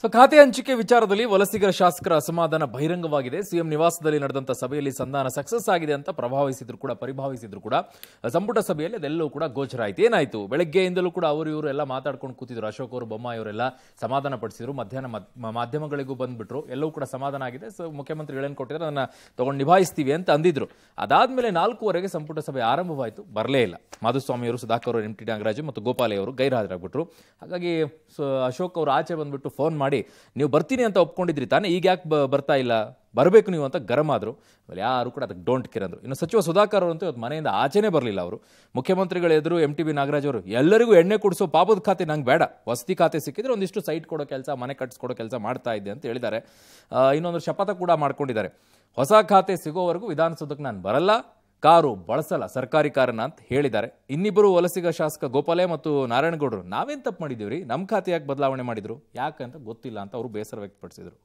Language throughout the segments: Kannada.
ಸೊ ಖಾತೆ ಹಂಚಿಕೆ ವಿಚಾರದಲ್ಲಿ ವಲಸಿಗರ ಶಾಸಕರ ಅಸಮಾಧಾನ ಬಹಿರಂಗವಾಗಿದೆ ಸಿಎಂ ನಿವಾಸದಲ್ಲಿ ನಡೆದಂತ ಸಭೆಯಲ್ಲಿ ಸಂಧಾನ ಸಕ್ಸಸ್ ಆಗಿದೆ ಅಂತ ಪ್ರಭಾವಿಸಿದ್ರು ಕೂಡ ಪರಿಭಾವಿಸಿದ್ರು ಕೂಡ ಸಂಪುಟ ಸಭೆಯಲ್ಲಿ ಅದೆಲ್ಲವೂ ಕೂಡ ಗೋಚರ ಆಯ್ತು ಏನಾಯ್ತು ಬೆಳಗ್ಗೆಯಿಂದಲೂ ಕೂಡ ಅವರು ಇವರು ಎಲ್ಲ ಮಾತಾಡ್ಕೊಂಡು ಕೂತಿದ್ರು ಅಶೋಕ್ ಅವರು ಬೊಮ್ಮಾಯಿ ಅವರೆಲ್ಲ ಸಮಾಧಾನ ಪಡಿಸಿದ್ರು ಮಧ್ಯಾಹ್ನ ಮದ್- ಮ- ಮಾಧ್ಯಮಗಳಿಗೂ ಬಂದ್ಬಿಟ್ರು ಎಲ್ಲವೂ ಕೂಡ ಸಮಾಧಾನ ಆಗಿದೆ ಸೊ ಮುಖ್ಯಮಂತ್ರಿಗಳು ಏನು ಕೊಟ್ಟಿದ್ರೆ ಅದನ್ನ ತಗೊಂಡು ನಿಭಾಯಿಸ್ತೀವಿ ಅಂತ ಅಂದಿದ್ರು ಅದಾದ್ಮೇಲೆ ನಾಲ್ಕೂವರೆಗೆ ಸಂಪುಟ ಸಭೆ ಆರಂಭವಾಯಿತು ಬರಲೇ ಇಲ್ಲ ಮಾಧುಸ್ವಾಮಿ ಅವರು ಸುಧಾಕರ್ ಅವರು ಎಂ ಟಿ ನಾಗರಾಜು ಮತ್ತು ಗೋಪಾಲೆ ಅವರು ಗೈರಾಜರಾಗ್ಬಿಟ್ರು ಹಾಗಾಗಿ ಸೊ ಅಶೋಕ್ ಅವರು ಆಚೆ ಬಂದ್ಬಿಟ್ಟು ಫೋನ್ ಮಾಡಿ ನೀವು ಬರ್ತೀನಿ ಅಂತ ಒಪ್ಕೊಂಡಿದ್ರಿ ತಾನೇ ಈಗ ಯಾಕೆ ಬರ್ತಾ ಇಲ್ಲ ಬರಬೇಕು ನೀವು ಅಂತ ಗರಂ ಆದ್ರು ಆಮೇಲೆ ಯಾರು ಕೂಡ ಅದಕ್ಕೆ ಡೋಂಟ್ ಕೇರ್ ಅಂದ್ರು ಇನ್ನು ಸಚಿವ ಸುಧಾಕರ್ ಅವರಂತೂ ಇವತ್ತು ಮನೆಯಿಂದ ಆಚೆನೇ ಬರಲಿಲ್ಲ ಅವರು ಮುಖ್ಯಮಂತ್ರಿಗಳ ಎದುರು ಎಂ ಟಿ ಬಿ ನಾಗರಾಜ್ ಅವರು ಎಲ್ಲರಿಗೂ ಎಣ್ಣೆ ಕುಡಿಸೋ ಪಾಪದ ಖಾತೆ ನಂಗೆ ಬೇಡ ವಸತಿ ಖಾತೆ ಸಿಕ್ಕಿದ್ರೆ ಒಂದಿಷ್ಟು ಸೈಟ್ ಕೊಡೋ ಕೆಲಸ ಮನೆ ಕಟ್ಸ್ಕೊಡೋ ಕೆಲಸ ಮಾಡ್ತಾ ಇದ್ದೆ ಅಂತ ಹೇಳಿದ್ದಾರೆ ಆ, ಇನ್ನೊಂದು ಶಪಥ ಕೂಡ ಮಾಡ್ಕೊಂಡಿದ್ದಾರೆ ಹೊಸ ಖಾತೆ ಸಿಗೋವರೆಗೂ ವಿಧಾನಸೌಧಕ್ಕೆ ನಾನು ಬರಲ್ಲ ಕಾರು ಬಳಸಲ್ಲ ಸರ್ಕಾರಿ ಕಾರನ್ನ ಅಂತ ಹೇಳಿದ್ದಾರೆ ಇನ್ನಿಬ್ಬರು ವಲಸಿಗ ಶಾಸಕ ಗೋಪಾಲೆ ಮತ್ತು ನಾರಾಯಣಗೌಡರು ನಾವೇನ್ ತಪ್ಪು ಮಾಡಿದೀವ್ರಿ ನಮ್ಮ ಖಾತೆ ಯಾಕೆ ಬದಲಾವಣೆ ಮಾಡಿದ್ರು ಯಾಕಂತ ಗೊತ್ತಿಲ್ಲ ಅಂತ ಅವರು ಬೇಸರ ವ್ಯಕ್ತಪಡಿಸಿದ್ರು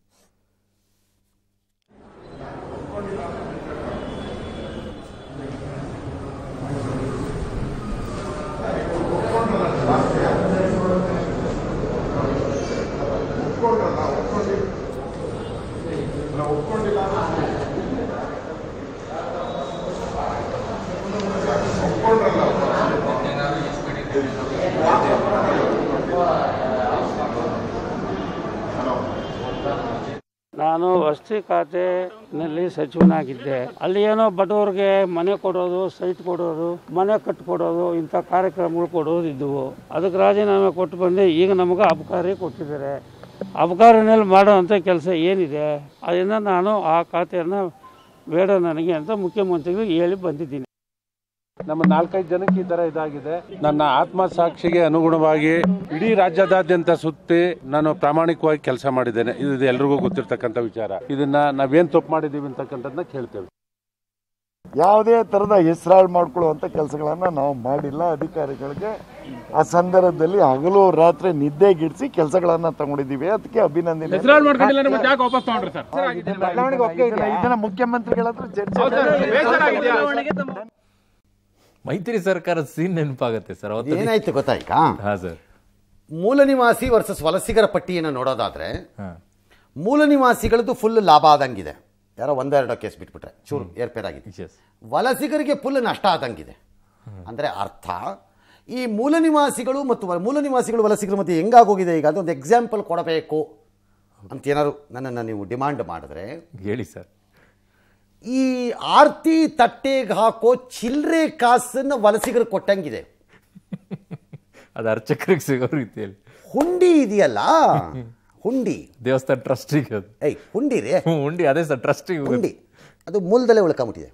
ನಾನು ವಸತಿ ಖಾತೆನಲ್ಲಿ ಸಚಿವನಾಗಿದ್ದೆ ಅಲ್ಲಿ ಏನೋ ಬಡವರಿಗೆ ಮನೆ ಕೊಡೋದು ಸೈಟ್ ಕೊಡೋದು ಮನೆ ಕಟ್ಕೊಡೋದು ಇಂಥ ಕಾರ್ಯಕ್ರಮಗಳು ಕೊಡೋದು ಇದ್ದವು ಅದಕ್ಕೆ ರಾಜೀನಾಮೆ ಕೊಟ್ಟು ಬಂದೆ ಈಗ ನಮಗೆ ಅಬಕಾರಿ ಕೊಟ್ಟಿದ್ದಾರೆ ಅಬಕಾರಿನಲ್ಲಿ ಮಾಡೋವಂಥ ಕೆಲಸ ಏನಿದೆ ಅದರಿಂದ ನಾನು ಆ ಖಾತೆಯನ್ನು ಬೇಡ ನನಗೆ ಅಂತ ಮುಖ್ಯಮಂತ್ರಿಗಳು ಹೇಳಿ ಬಂದಿದ್ದೀನಿ ನಮ್ಮ ನಾಲ್ಕೈದು ಜನಕ್ಕೆ ಈ ತರ ಇದಾಗಿದೆ ನನ್ನ ಆತ್ಮಸಾಕ್ಷಿಗೆ ಅನುಗುಣವಾಗಿ ಇಡೀ ರಾಜ್ಯದಾದ್ಯಂತ ಸುತ್ತಿ ನಾನು ಪ್ರಾಮಾಣಿಕವಾಗಿ ಕೆಲಸ ಮಾಡಿದ್ದೇನೆ ಇದು ಎಲ್ರಿಗೂ ಗೊತ್ತಿರ್ತಕ್ಕಂಥ ವಿಚಾರ ಇದನ್ನ ನಾವೇನ್ ತಪ್ಪು ಮಾಡಿದೀವಿ ಅಂತಕ್ಕಂಥದ್ದನ್ನ ಕೇಳ್ತೇವೆ ಯಾವುದೇ ಥರದ ಹೆಸರಾಳು ಮಾಡ್ಕೊಳ್ಳುವಂಥ ಕೆಲಸಗಳನ್ನ ನಾವು ಮಾಡಿಲ್ಲ ಅಧಿಕಾರಿಗಳಿಗೆ ಆ ಸಂದರ್ಭದಲ್ಲಿ ಹಗಲು ರಾತ್ರಿ ನಿದ್ದೆಗಿಡಿಸಿ ಕೆಲಸಗಳನ್ನ ತಗೊಂಡಿದ್ದೀವಿ ಅದಕ್ಕೆ ಅಭಿನಂದನೆ ಇದನ್ನ- ಇದನ್ನ ಮುಖ್ಯಮಂತ್ರಿಗಳ ಹತ್ರ ಚರ್ಚೆ ಮೈತ್ರಿ ಸರ್ಕಾರದ ಸೀನ್ ನೆನಪಾಗತ್ತೆ ಸರ್ ಅವತ್ತು ಏನಾಯ್ತು ಗೊತ್ತಾಯ್ಕ ಹಾ ಸರ್ ಮೂಲ ನಿವಾಸಿ ವರ್ಸಸ್ ವಲಸಿಗರ ಪಟ್ಟಿಯನ್ನು ನೋಡೋದಾದ್ರೆ ಹಾ ಮೂಲ ನಿವಾಸಿಗಳದ್ದು ಫುಲ್ ಲಾಭ ಆದಂಗಿದೆ ಯಾರೋ ಒಂದೆರಡು ಕೇಸ್ ಬಿಟ್ಬಿಟ್ರೆ ಚೂರು ಏರ್ಪೇರ್ ಆಗಿದೆ Yes. ವಲಸಿಗರಿಗೆ ಫುಲ್ ನಷ್ಟ ಆದಂಗಿದೆ ಅಂದ್ರೆ ಅರ್ಥ ಈ ಮೂಲ ನಿವಾಸಿಗಳು ಮತ್ತು ವ- ಮೂಲ ನಿವಾಸಿಗಳು ವಲಸಿಗರ ಮಧ್ಯೆ ಹೆಂಗಾಗೋಗಿದೆ ಈಗ ಅದೊಂದು ಎಕ್ಸಾಂಪಲ್ ಕೊಡಬೇಕು ಅಂತ ಏನಾದ್ರು ನನ್ನನ್ನು ನೀವು ಡಿಮಾಂಡ್ ಮಾಡಿದ್ರೆ ಹೇಳಿ ಸರ್ ಈ ಆರ್ತಿ ತಟ್ಟೆಗೆ ಹಾಕೋ ಚಿಲ್ಲರೆ ಕಾಸನ್ನು ವಲಸಿಗರು ಕೊಟ್ಟಂಗಿದೆ ಅದು ಅರ್ಚಕರಿಗೆ ಸಿಗೋ ರೀತಿಯಲ್ಲಿ ಹುಂಡಿ ಇದೆಯಲ್ಲ ಹುಂಡಿ ದೇವಸ್ಥಾನ ಟ್ರಸ್ಟಿಗೆ ಅದು ಏಯ್ ಹುಂಡಿ ರೀ ಹ್ಮ್, ಉಂಡಿ ಅದೇ ಸರ್ ಟ್ರಸ್ಟಿಗೆ ಹುಂಡಿ ಅದು ಮೂಲದಲ್ಲೇ ಉಳ್ಕೊಂಬಿಟ್ಟಿದೆ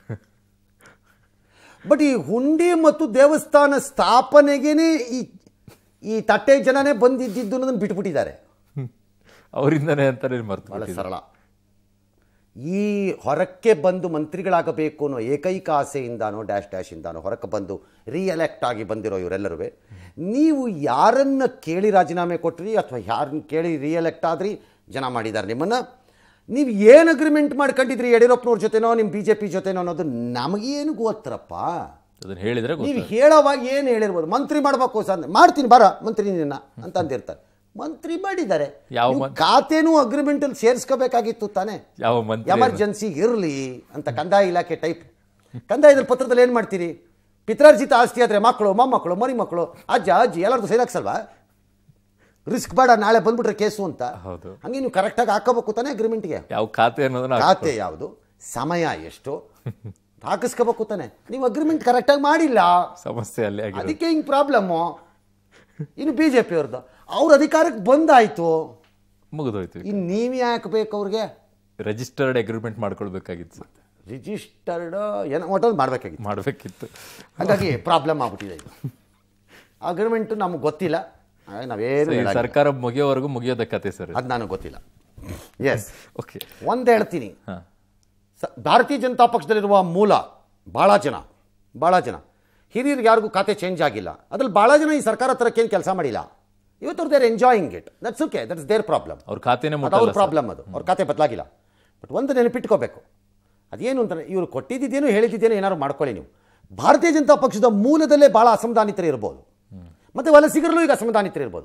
ಬಟ್ ಈ ಹುಂಡಿ ಮತ್ತು ದೇವಸ್ಥಾನ ಸ್ಥಾಪನೆಗೇನೆ ಈ ಈ ತಟ್ಟೆ ಜನನೇ ಬಂದಿದ್ದಿದ್ದು ಅನ್ನೋದನ್ನ ಬಿಟ್ಬಿಟ್ಟಿದ್ದಾರೆ ಅವರಿಂದನೇ ಅಂತಾನೆ ಮರ್ತು ಬಹಳ ಸರಳ ಈ ಹೊರಕ್ಕೆ ಬಂದು ಮಂತ್ರಿಗಳಾಗಬೇಕು ಅನ್ನೋ ಏಕೈಕ ಆಸೆಯಿಂದಾನೋ ಡ್ಯಾಶ್ ಡ್ಯಾಶ್ ಇಂದಾನೋ ಹೊರಕ್ಕೆ ಬಂದು ರಿಎಲೆಕ್ಟ್ ಆಗಿ ಬಂದಿರೋ ಇವರೆಲ್ಲರೂ ನೀವು ಯಾರನ್ನ ಕೇಳಿ ರಾಜೀನಾಮೆ ಕೊಟ್ರಿ ಅಥವಾ ಯಾರನ್ನ ಕೇಳಿ ರಿಎಲೆಕ್ಟ್ ಆದ್ರಿ ಜನ ಮಾಡಿದ್ದಾರೆ ನಿಮ್ಮನ್ನು ನೀವು ಏನು ಅಗ್ರಿಮೆಂಟ್ ಮಾಡ್ಕೊಂಡಿದ್ರಿ ಯಡಿಯೂರಪ್ಪನವ್ರ ಜೊತೆನೋ ನಿಮ್ಮ ಬಿ ಜೆ ಪಿ ಜೊತೆನೋ ಅನ್ನೋದು ನಮಗೇನು ಗೊತ್ತರಪ್ಪ ಅದನ್ನ ಹೇಳಿದ್ರೆ ನೀವು ಗೊತ್ತಾಗುತ್ತೆ. ಹೇಳೋವಾಗ ಏನು ಹೇಳಿರ್ಬೋದು ಮಂತ್ರಿ ಮಾಡಬೇಕು ಸರ್ ಮಾಡ್ತೀನಿ ಬರ ಮಂತ್ರಿ ನಿನ್ನ ಅಂತ ಅಂದಿರ್ತಾರೆ ಮಂತ್ರಿ ಮಾಡಿದ್ದಾರೆ ಯಾವ ನೀವು ಮನ್- ಖಾತೆನೂ ಅಗ್ರಿಮೆಂಟ್ ಅಲ್ಲಿ ಸೇರಿಸ್ಕೋಬೇಕಾಗಿತ್ತು ತಾನೇ ಯಾವ ಮಂತ್ರಿ ಎಮರ್ಜೆನ್ಸಿ ಇರಲಿ ಅಂತ ಕಂದಾಯ ಇಲಾಖೆ ಟೈಪ್ ಕಂದಾಯದಲ್ಲಿ ಪತ್ರದಲ್ಲಿ ಏನು ಮಾಡ್ತೀರಿ ಪಿತ್ರಾರ್ಜಿತ ಆಸ್ತಿ ಆದರೆ ಮಕ್ಕಳು ಮೊಮ್ಮಕ್ಕಳು ಮರಿ ಮಕ್ಕಳು ಅಜ್ಜ ಅಜ್ಜಿ ಎಲ್ಲರದ್ದು ಸೈನ್ ಹಾಕ್ಸಲ್ವಾ ರಿಸ್ಕ್ ಬೇಡ ನಾಳೆ ಬಂದ್ಬಿಟ್ರೆ ಕೇಸು ಅಂತ ಹೌದು. ಹಂಗೆ ನೀವು ಕರೆಕ್ಟಾಗಿ ಹಾಕೋಬೇಕು ತಾನೇ ಅಗ್ರಿಮೆಂಟ್ಗೆ ಯಾವ ಖಾತೆ ಅನ್ನೋದನ್ನ ಖಾತೆ ಯಾವುದು ಸಮಯ ಎಷ್ಟು ಹಾಕಿಸ್ಕೋಬೇಕು ತಾನೆ ನೀವು ಅಗ್ರಿಮೆಂಟ್ ಕರೆಕ್ಟಾಗಿ ಮಾಡಿಲ್ಲ ಸಮಸ್ಯೆ ಅಲ್ಲೇ ಆಗಿರೋದು ಅದಕ್ಕೆ ಹಿಂಗೆ ಪ್ರಾಬ್ಲಮ್ಮು ಇನ್ನು ಬಿ ಜೆ ಅವ್ರದ್ದು ಅವ್ರ ಅಧಿಕಾರಕ್ಕೆ ಬಂದಾಯ್ತು ಮುಗಿದೋಯ್ತು ಇನ್ನು ನೀವು ಯಾಕೆ ಬೇಕು ಅವ್ರಿಗೆ ರಿಜಿಸ್ಟರ್ಡ್ ಅಗ್ರಿಮೆಂಟ್ ಮಾಡ್ಕೊಳ್ಬೇಕಾಗಿತ್ತು ಸರ್ ರಿಜಿಸ್ಟರ್ಡ್ ಏನೋ ಒಟ್ಟೊಂದು ಮಾಡಬೇಕಾಗಿತ್ತು ಮಾಡಬೇಕಿತ್ತು ಹಾಗಾಗಿ ಪ್ರಾಬ್ಲಮ್ ಆಗ್ಬಿಟ್ಟಿದೆ ಇದು ಅಗ್ರಿಮೆಂಟು ನಮ್ಗೆ ಗೊತ್ತಿಲ್ಲ ಹಾಗಾಗಿ ನಾವೇನು ಹೇಳಾಗಿಲ್ಲ. ಸರ್ಕಾರ ಮುಗಿಯೋವರೆಗೂ ಮುಗಿಯೋದ ಕತೆ ಸರ್ ಅದು ನನಗೆ ಗೊತ್ತಿಲ್ಲ ಎಸ್ ಓಕೆ ಒಂದು ಹೇಳ್ತೀನಿ ಹಾ ಸ ಭಾರತೀಯ ಜನತಾ ಪಕ್ಷದಲ್ಲಿರುವ ಮೂಲ ಭಾಳ ಜನ ಭಾಳ ಜನ ಹಿರಿಯರಿಗೆ ಯಾರಿಗೂ ಖಾತೆ ಚೇಂಜ್ ಆಗಿಲ್ಲ ಅದ್ರಲ್ಲಿ ಭಾಳ ಜನ ಈ ಸರ್ಕಾರ ಹತ್ರಕ್ಕೇನು ಕೆಲಸ ಮಾಡಿಲ್ಲ ಇವತ್ತು ಅವ್ರು there enjoying it that's okay that's their problem ಅವ್ರ ಖಾತೆನೇ ಅದು ಮುಟ್ಟಲ್ಲ ಅವ್ರ ಸರ್. ಪ್ರಾಬ್ಲಮ್ ಅದು ಅವ್ರ ಖಾತೆ ಬದಲಾಗಿಲ್ಲ ಬಟ್ ಒಂದು ನೆನಪಿಟ್ಕೋಬೇಕು ಅದೇನು ಅಂತ ಇವರು ಕೊಟ್ಟಿದ್ದೇನೋ ಹೇಳಿದ್ದೇನೋ ಏನಾದ್ರು ಮಾಡ್ಕೊಳ್ಳಿ ನೀವು ಭಾರತೀಯ ಜನತಾ ಪಕ್ಷದ ಮೂಲದಲ್ಲೇ ಭಾಳ ಅಸಮಾಧಾನಿತರು ಇರ್ಬೋದು ಮತ್ತು ವಲಸಿಗರಲ್ಲೂ ಈಗ ಅಸಮಾಧಾನಿತರು ಇರ್ಬೋದು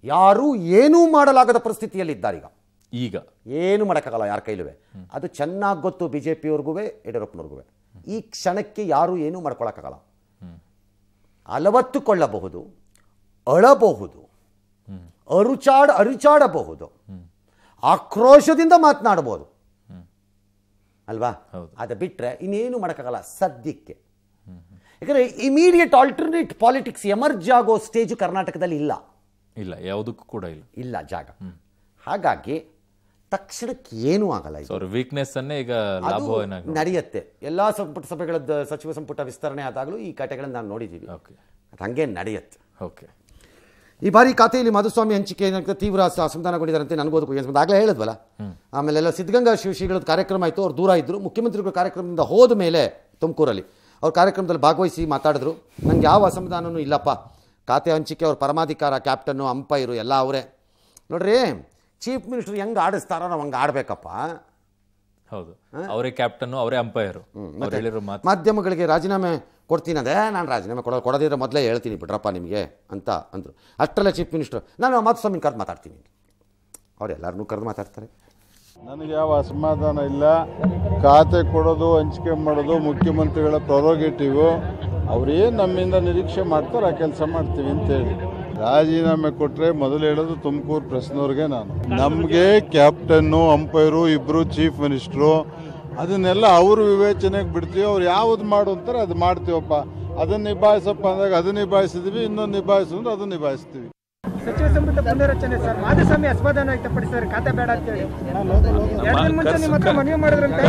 ಯಾರೂ ಏನೂ ಮಾಡಲಾಗದ ಪರಿಸ್ಥಿತಿಯಲ್ಲಿದ್ದಾರೆ ಈಗ ಈಗ ಏನು ಮಾಡೋಕ್ಕಾಗಲ್ಲ ಯಾರ ಕೈಲುವೆ ಅದು ಚೆನ್ನಾಗಿ ಗೊತ್ತು ಬಿ ಜೆ ಪಿಯವ್ರಿಗೂ ಯಡಿಯೂರಪ್ಪನವ್ರಿಗೂ ಈ ಕ್ಷಣಕ್ಕೆ ಯಾರೂ ಏನೂ ಮಾಡ್ಕೊಳಕ್ಕಾಗಲ್ಲ ಅಲವತ್ತುಕೊಳ್ಳಬಹುದು ಅಳಬಹುದು ಅರುಚಾಡ ಅರಿಚಾಡಬಹುದು ಆಕ್ರೋಶದಿಂದ ಮಾತನಾಡಬಹುದು ಅಲ್ವಾ ಅದು ಬಿಟ್ಟರೆ ಇನ್ನೇನು ಮಾಡೋಕ್ಕಾಗಲ್ಲ ಸದ್ಯಕ್ಕೆ ಯಾಕಂದರೆ ಇಮಿಡಿಯೇಟ್ ಆಲ್ಟರ್ನೇಟ್ ಪಾಲಿಟಿಕ್ಸ್ ಎಮರ್ಜ್ ಆಗೋ ಸ್ಟೇಜು ಕರ್ನಾಟಕದಲ್ಲಿ ಇಲ್ಲ ಇಲ್ಲ ಯಾವುದಕ್ಕೂ ಕೂಡ ಇಲ್ಲ ಇಲ್ಲ ಜಾಗ ಹಾಗಾಗಿ ತಕ್ಷಣಕ್ಕೆ ಏನೂ ಆಗಲ್ಲ ಇದು ಸೊ ಅವ್ರ ವೀಕ್ನೆಸ್ ಅನ್ನೇ ಈಗ ಅದು ಲಾಭವನ್ನಾಗಿ ನಡೆಯುತ್ತೆ ಎಲ್ಲ ಸಂಪುಟ ಸಭೆಗಳದ್ದು ಸಚಿವ ಸಂಪುಟ ವಿಸ್ತರಣೆ ಆದಾಗಲೂ ಈ ಕಥೆಗಳನ್ನು ನಾವು ನೋಡಿದ್ದೀವಿ ಓಕೆ ಅದು ಹಂಗೆ ನಡೆಯುತ್ತೆ ಓಕೆ ಈ ಬಾರಿ ಖಾತೆಯಲ್ಲಿ ಮಧುಸ್ವಾಮಿ ಹಂಚಿಕೆ ಏನಾಗ್ತದೆ ತೀವ್ರ ಅಸ- ಅಸಮಾಧಾನಗೊಂಡಿದ್ದಾರಂತೆ ನನಗೋದಕ್ಕೂ ಏನು ಆಗಲೇ ಹೇಳಿದ್ವಲ್ಲ ಆಮೇಲೆಲ್ಲ ಸಿದ್ಧಗಂಗಾ ಶಿವಶ್ರೀಗಳದ್ದು ಕಾರ್ಯಕ್ರಮ ಆಯಿತು ಅವ್ರು ದೂರ ಇದ್ದರು ಮುಖ್ಯಮಂತ್ರಿಗಳು ಕಾರ್ಯಕ್ರಮದಿಂದ ಹೋದ ಮೇಲೆ ತುಮಕೂರಲ್ಲಿ ಅವ್ರ ಕಾರ್ಯಕ್ರಮದಲ್ಲಿ ಭಾಗವಹಿಸಿ ಮಾತಾಡಿದ್ರು ನಂಗೆ ಯಾವ ಅಸಮಾಧಾನವೂ ಇಲ್ಲಪ್ಪ ಖಾತೆ ಹಂಚಿಕೆ ಅವ್ರ ಪರಮಾಧಿಕಾರ ಕ್ಯಾಪ್ಟನ್ನು ಅಂಪೈರು ಎಲ್ಲ ಅವರೇ ನೋಡ್ರಿ ಚೀಫ್ ಮಿನಿಸ್ಟರ್ ಹೆಂಗೆ ಆಡಿಸ್ತಾರೋ ನಾವು ಹಂಗೆ ಆಡಬೇಕಪ್ಪ ಹೌದು ಅವರೇ ಕ್ಯಾಪ್ಟನ್ ಅವರೇ ಅಂಪೈರ್ ಅವ್ರು ಹೇಳಿರೋ ಮಾತು ಮಾಧ್ಯಮಗಳಿಗೆ ರಾಜೀನಾಮೆ ಕೊಡ್ತೀನಿ ಅದೇ ನಾನು ರಾಜೀನಾಮೆ ಕೊಡೋ ಕೊಡೋದಿದ್ರೆ ಮೊದಲೇ ಹೇಳ್ತೀನಿ ಬಿಡ್ರಪ್ಪ ನಿಮಗೆ ಅಂತ ಅಂದರು ಅಷ್ಟರಲ್ಲೇ ಚೀಫ್ ಮಿನಿಸ್ಟರ್ ನಾನು ಮಾಧುಸ್ವಾಮಿನ ಕರೆದು ಮಾತಾಡ್ತೀನಿ ಅವ್ರು ಎಲ್ಲರನ್ನೂ ಕರೆದು ಮಾತಾಡ್ತಾರೆ ನನಗೆ ಯಾವ ಅಸಮಾಧಾನ ಇಲ್ಲ ಖಾತೆ ಕೊಡೋದು ಹಂಚಿಕೆ ಮಾಡೋದು ಮುಖ್ಯಮಂತ್ರಿಗಳ ಪ್ರೊರೋಗೇಟಿವು ಅವ್ರೇನು ನಮ್ಮಿಂದ ನಿರೀಕ್ಷೆ ಮಾಡ್ತಾರೆ ಆ ಕೆಲಸ ಮಾಡ್ತೀವಿ ಅಂತೇಳಿ ರಾಜೀನಾಮೆ ಕೊಟ್ಟರೆ ಮೊದಲು ಹೇಳೋದು ತುಮಕೂರು ಪ್ರೆಸ್ನವ್ರಿಗೆ ನಾನು ನಮಗೆ ಕ್ಯಾಪ್ಟನ್ನು ಅಂಪೈರು ಇಬ್ಬರು ಚೀಫ್ ಮಿನಿಸ್ಟ್ರು ಅದನ್ನೆಲ್ಲ ಅವ್ರ ವಿವೇಚನೆಗೆ ಬಿಡ್ತೀವಿ ಅವ್ರು ಯಾವ್ದು ಮಾಡು ಅಂತಾರೆ ಅದು ಮಾಡ್ತೀವಪ್ಪ ಅದನ್ನು ನಿಭಾಯಿಸಪ್ಪ ಅಂದಾಗ ಅದನ್ನ ನಿಭಾಯಿಸಿದ್ವಿ ಇನ್ನೊಂದು ನಿಭಾಯಿಸು ಅಂದ್ರೆ ಅದನ್ನ ನಿಭಾಯಿಸ್ತೀವಿ ಸಚಿವ ಸಂಪುಟ ಪುನರಚನೆ ಸರ್ ಮಾಧುಸ್ವಾಮಿ ಅಸಮಾಧಾನ ವ್ಯಕ್ತಪಡಿಸಿದ್ದಾರೆ ಖಾತೆ ಬೇಡ ಅಂತೇಳಿ ಎರಡು ದಿನ ಮುಂಚೆ ನಿಮ್ಮ ಹತ್ರ ಮನವಿ ಮಾಡಿದ್ರಂತೆ